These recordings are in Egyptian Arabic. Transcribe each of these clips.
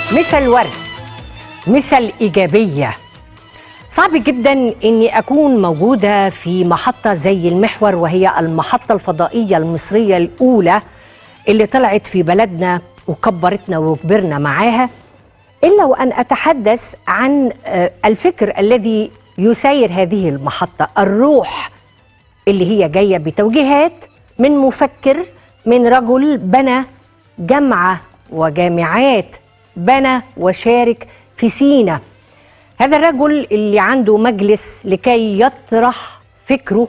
مثل ورد مثل إيجابية صعب جدا أني أكون موجودة في محطة زي المحور وهي المحطة الفضائية المصرية الأولى اللي طلعت في بلدنا وكبرتنا وكبرنا معاها إلا وأن أتحدث عن آه، الفكر الذي يسير هذه المحطة الروح اللي هي جاية بتوجيهات من مفكر من رجل بنى جامعة وجامعات بنى وشارك في سينا هذا الرجل اللي عنده مجلس لكي يطرح فكره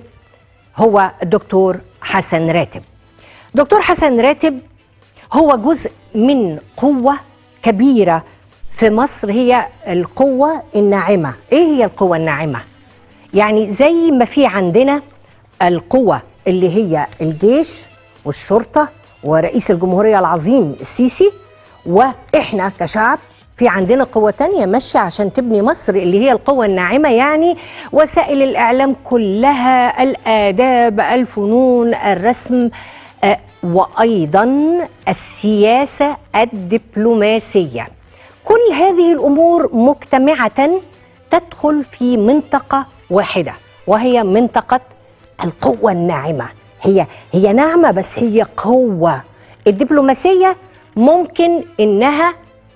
هو الدكتور حسن راتب دكتور حسن راتب هو جزء من قوة كبيرة في مصر هي القوة الناعمة ايه هي القوة الناعمة؟ يعني زي ما في عندنا القوة اللي هي الجيش والشرطة ورئيس الجمهورية العظيم السيسي وإحنا كشعب في عندنا قوة تانية ماشية عشان تبني مصر اللي هي القوة الناعمة يعني وسائل الإعلام كلها الآداب الفنون الرسم آه، وأيضا السياسة الدبلوماسية كل هذه الأمور مجتمعة تدخل في منطقة واحدة وهي منطقة القوة الناعمة هي هي ناعمة بس هي قوة الدبلوماسية ممكن إنها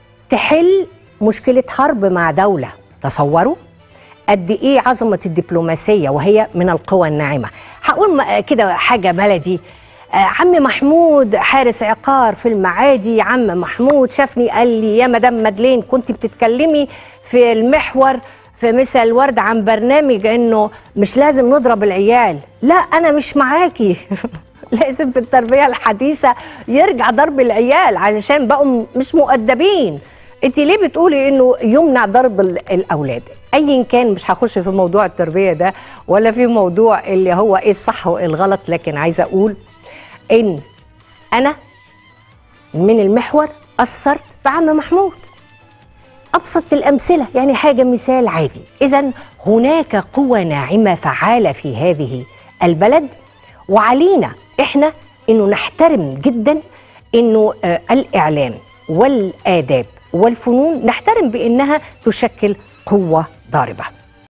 تحل مشكلة حرب مع دولة تصوروا قد إيه عظمة الدبلوماسية وهي من القوى الناعمة هقول م- كده حاجة بلدي آه، عم محمود حارس عقار في المعادي عم محمود شافني قال لي يا مدام مدلين كنت بتتكلمي في المحور في مثل ورد عن برنامج انه مش لازم نضرب العيال لا انا مش معاكي لازم في التربيه الحديثه يرجع ضرب العيال علشان بقوا م- مش مؤدبين انت ليه بتقولي انه يمنع ضرب ال- الاولاد ايا كان مش هخش في موضوع التربيه ده ولا في موضوع اللي هو ايه الصح وايه الغلط لكن عايزه اقول ان انا من المحور اثرت بعم محمود ابسط الامثله يعني حاجه مثال عادي اذا هناك قوى ناعمه فعاله في هذه البلد وعلينا احنا انه نحترم جدا انه آه الاعلام والاداب والفنون نحترم بانها تشكل قوه ضاربه